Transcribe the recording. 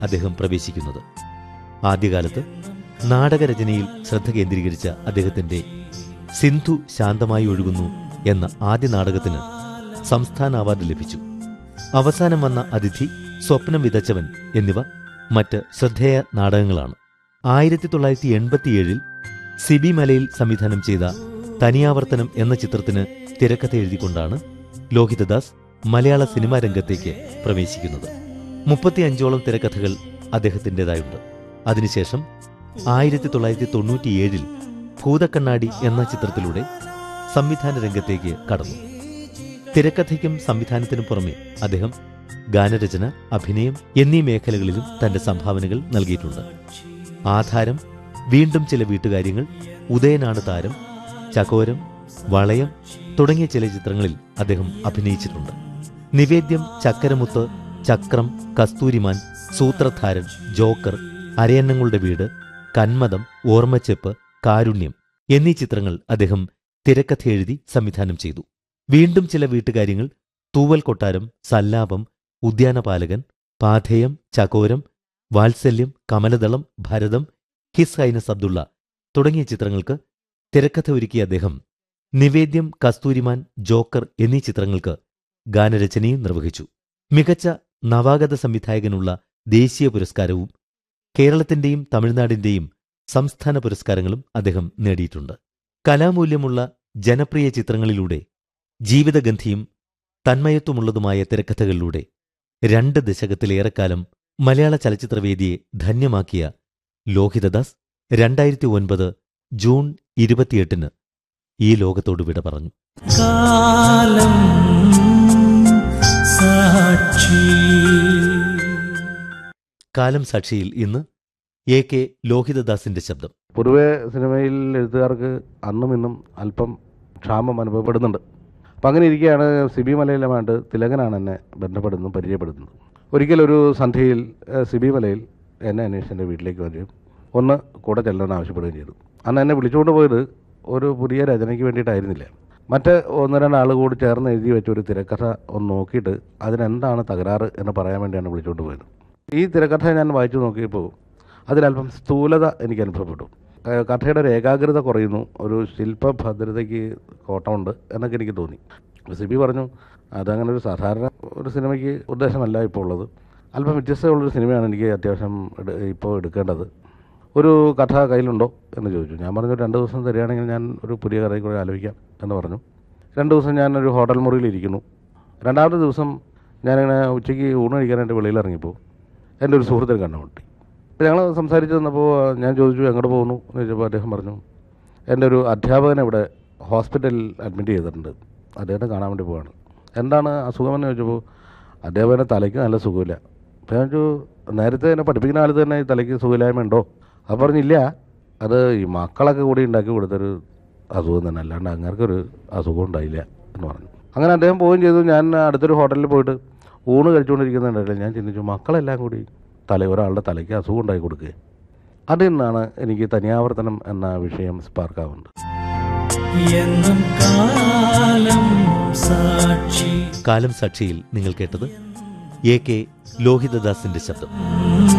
അദ്ദേഹം പ്രവേശിക്കുന്നത് ആദ്യകാലത്ത് നാടകരചനയിൽ ശ്രദ്ധ കേന്ദ്രീകരിച്ച അദ്ദേഹത്തിന്റെ സിന്ധു ശാന്തമായി ഒഴുകുന്നു എന്ന ആദ്യ നാടകത്തിന് സംസ്ഥാന അവാർഡ് ലഭിച്ചു അവസാനം വന്ന അതിഥി സ്വപ്നം വിതച്ചവൻ എന്നിവ മറ്റ് ശ്രദ്ധേയ നാടകങ്ങളാണ് ആയിരത്തി തൊള്ളായിരത്തി എൺപത്തിയേഴിൽ സിബി മലയിൽ സംവിധാനം ചെയ്ത തനിയാവർത്തനം എന്ന ചിത്രത്തിന് തിരക്കഥ എഴുതിക്കൊണ്ടാണ് ലോഹിതദാസ് മലയാള സിനിമാ രംഗത്തേക്ക് പ്രവേശിക്കുന്നത് മുപ്പത്തിയഞ്ചോളം തിരക്കഥകൾ അദ്ദേഹത്തിൻ്റെതായുണ്ട് അതിനുശേഷം ആയിരത്തി തൊള്ളായിരത്തി തൊണ്ണൂറ്റിയേഴിൽ ഭൂതക്കണ്ണാടി എന്ന ചിത്രത്തിലൂടെ സംവിധാന രംഗത്തേക്ക് കടന്നു തിരക്കഥയ്ക്കും സംവിധാനത്തിനും പുറമെ അദ്ദേഹം ഗാനരചന അഭിനയം എന്നീ മേഖലകളിലും തന്റെ സംഭാവനകൾ നൽകിയിട്ടുണ്ട് ആധാരം വീണ്ടും ചില വീട്ടുകാര്യങ്ങൾ ഉദയനാണ് താരം ചകോരം വളയം തുടങ്ങിയ ചില ചിത്രങ്ങളിൽ അദ്ദേഹം അഭിനയിച്ചിട്ടുണ്ട് നിവേദ്യം ചക്കരമുത്ത് ചക്രം കസ്തൂരിമാൻ സൂത്രധാരൻ ജോക്കർ അരയന്നങ്ങളുടെ വീട് കന്മദം ഓർമ്മച്ചെപ്പ് കാരുണ്യം എന്നീ ചിത്രങ്ങൾ അദ്ദേഹം തിരക്കഥ എഴുതി സംവിധാനം ചെയ്തു വീണ്ടും ചില വീട്ടുകാര്യങ്ങൾ തൂവൽ കൊട്ടാരം സല്ലാപം ഉദ്യാനപാലകൻ പാഥേയം ചകോരം വാത്സല്യം കമലദളം ഭരതം ഹിസ് ഹൈനസ് അബ്ദുള്ള തുടങ്ങിയ ചിത്രങ്ങൾക്ക് തിരക്കഥ ഒരുക്കിയ അദ്ദേഹം നിവേദ്യം കസ്തൂരിമാൻ ജോക്കർ എന്നീ ചിത്രങ്ങൾക്ക് ഗാനരചനയും നിർവഹിച്ചു മികച്ച നവാഗത സംവിധായകനുള്ള ദേശീയ പുരസ്കാരവും കേരളത്തിന്റെയും തമിഴ്നാടിന്റെയും സംസ്ഥാന പുരസ്കാരങ്ങളും അദ്ദേഹം നേടിയിട്ടുണ്ട് കലാമൂല്യമുള്ള ജനപ്രിയ ചിത്രങ്ങളിലൂടെ ജീവിതഗന്ധിയും തന്മയത്വമുള്ളതുമായ തിരക്കഥകളിലൂടെ രണ്ട് ദശകത്തിലേറെക്കാലം മലയാള ചലച്ചിത്രവേദിയെ ധന്യമാക്കിയ ലോഹിതദാസ് രണ്ടായിരത്തി ഒൻപത് ജൂൺ ഇരുപത്തിയെട്ടിന് ഈ ലോകത്തോട് വിട പറഞ്ഞു കാലം സാക്ഷി കാലം സാക്ഷിയിൽ ഇന്ന് എ കെ ലോഹിതദാസിന്റെ ശബ്ദം പൊതുവെ സിനിമയിൽ എഴുത്തുകാർക്ക് അന്നും ഇന്നും അല്പം ക്ഷാമം അനുഭവപ്പെടുന്നുണ്ട് അപ്പം അങ്ങനെ ഇരിക്കുകയാണ് സിബി മലയിലുമായിട്ട് തിലകനാണ് എന്നെ ബന്ധപ്പെടുന്നതും പരിചയപ്പെടുത്തുന്നത് ഒരിക്കലൊരു സന്ധ്യയിൽ ഏഹ്, സിബി മലയിൽ എന്നെ അന്വേഷിച്ച് എൻ്റെ വീട്ടിലേക്ക് വരികയും ഒന്ന് കൂടെ ചെല്ലണമെന്ന് ആവശ്യപ്പെടുകയും ചെയ്തു അന്ന് എന്നെ വിളിച്ചുകൊണ്ട് പോയത് ഒരു പുതിയ രചനയ്ക്ക് വേണ്ടിയിട്ടായിരുന്നില്ല മറ്റ് ഒന്ന് രണ്ട് ആൾ കൂടി ചേർന്ന് എഴുതി വെച്ച ഒരു തിരക്കഥ ഒന്ന് നോക്കിയിട്ട് അതിനെന്താണ് തകരാറ് എന്ന് പറയാൻ വേണ്ടിയാണ് വിളിച്ചുകൊണ്ട് പോയത് ഈ തിരക്കഥ ഞാൻ വായിച്ചു നോക്കിയപ്പോൾ അതിലല്പം സ്ഥൂലത എനിക്ക് അനുഭവപ്പെട്ടു ഏഹ് കഥയുടെ ഒരു ഏകാഗ്രത കുറയുന്നു ഒരു ശില്പഭദ്രതയ്ക്ക് കോട്ടമുണ്ട് എന്നൊക്കെ എനിക്ക് തോന്നി അപ്പോൾ സിബി പറഞ്ഞു അതങ്ങനെ ഒരു സാധാരണ ഒരു സിനിമയ്ക്ക് ഉദ്ദേശമല്ല ഇപ്പോൾ ഉള്ളത് അല്പം വ്യത്യസ്തമുള്ളൊരു സിനിമയാണ് എനിക്ക് അത്യാവശ്യം എടു- ഇപ്പോൾ എടുക്കേണ്ടത് ഒരു കഥ കയ്യിലുണ്ടോ എന്ന് ചോദിച്ചു ഞാൻ പറഞ്ഞു രണ്ട് ദിവസം തരികയാണെങ്കിൽ ഞാൻ ഒരു പുതിയ കഥയിൽ കൂടെ ആലോചിക്കാം എന്ന് പറഞ്ഞു രണ്ട് ദിവസം ഞാൻ ഒരു ഹോട്ടൽ മുറിയിൽ ഇരിക്കുന്നു രണ്ടാമത്തെ ദിവസം ഞാനിങ്ങനെ ഉച്ചയ്ക്ക് ഊണ് കഴിക്കാനായിട്ട് വെളിയിൽ ഇറങ്ങിയപ്പോൾ എൻ്റെ ഒരു സുഹൃത്തിന് കണ്ടുമുട്ടി അപ്പോൾ ഞങ്ങൾ സംസാരിച്ച് തന്നപ്പോൾ ഞാൻ ചോദിച്ചു എങ്ങോട്ട് പോകുന്നു എന്ന് ചോദിച്ചപ്പോൾ അദ്ദേഹം പറഞ്ഞു എൻ്റെ ഒരു അധ്യാപകനെ ഇവിടെ ഹോസ്പിറ്റലിൽ അഡ്മിറ്റ് ചെയ്തിട്ടുണ്ട് അദ്ദേഹത്തെ കാണാൻ വേണ്ടി പോവാണ് എന്താണ് അസുഖമെന്ന് ചോദിച്ചപ്പോൾ അധ്യാപകൻ്റെ തലയ്ക്ക് നല്ല സുഖമില്ല അപ്പോൾ ഞാൻ ചോദിച്ചു നേരത്തെ എന്നെ പഠിപ്പിക്കുന്ന കാലത്ത് തന്നെ ഈ തലയ്ക്ക് സുഖമില്ലായ്മ ഉണ്ടോ അപ്പോൾ പറഞ്ഞില്ല അത് ഈ മക്കളൊക്കെ കൂടി ഉണ്ടാക്കി കൊടുത്തൊരു അസുഖം തന്നെ അല്ലാണ്ട് അങ്ങനൊരു അസുഖം ഉണ്ടായില്ല എന്ന് പറഞ്ഞു അങ്ങനെ അദ്ദേഹം പോവുകയും ചെയ്തു ഞാൻ അടുത്തൊരു ഹോട്ടലിൽ പോയിട്ട് ഊണ് കഴിച്ചുകൊണ്ടിരിക്കുന്നുണ്ടല്ലോ ഞാൻ ചിന്തിച്ചു മക്കളെല്ലാം കൂടി തല ഒരാളുടെ തലയ്ക്ക് അസുഖം ഉണ്ടാക്കി കൊടുക്കുക അതിൽ നിന്നാണ് എനിക്ക് തനിയാവർത്തനം എന്ന വിഷയം സ്പാർക്കാവുന്നത് എന്നും കാലം സാക്ഷി കാലം സാക്ഷിയിൽ നിങ്ങൾ കേട്ടത് എ കെ ലോഹിതദാസിന്റെ ശബ്ദം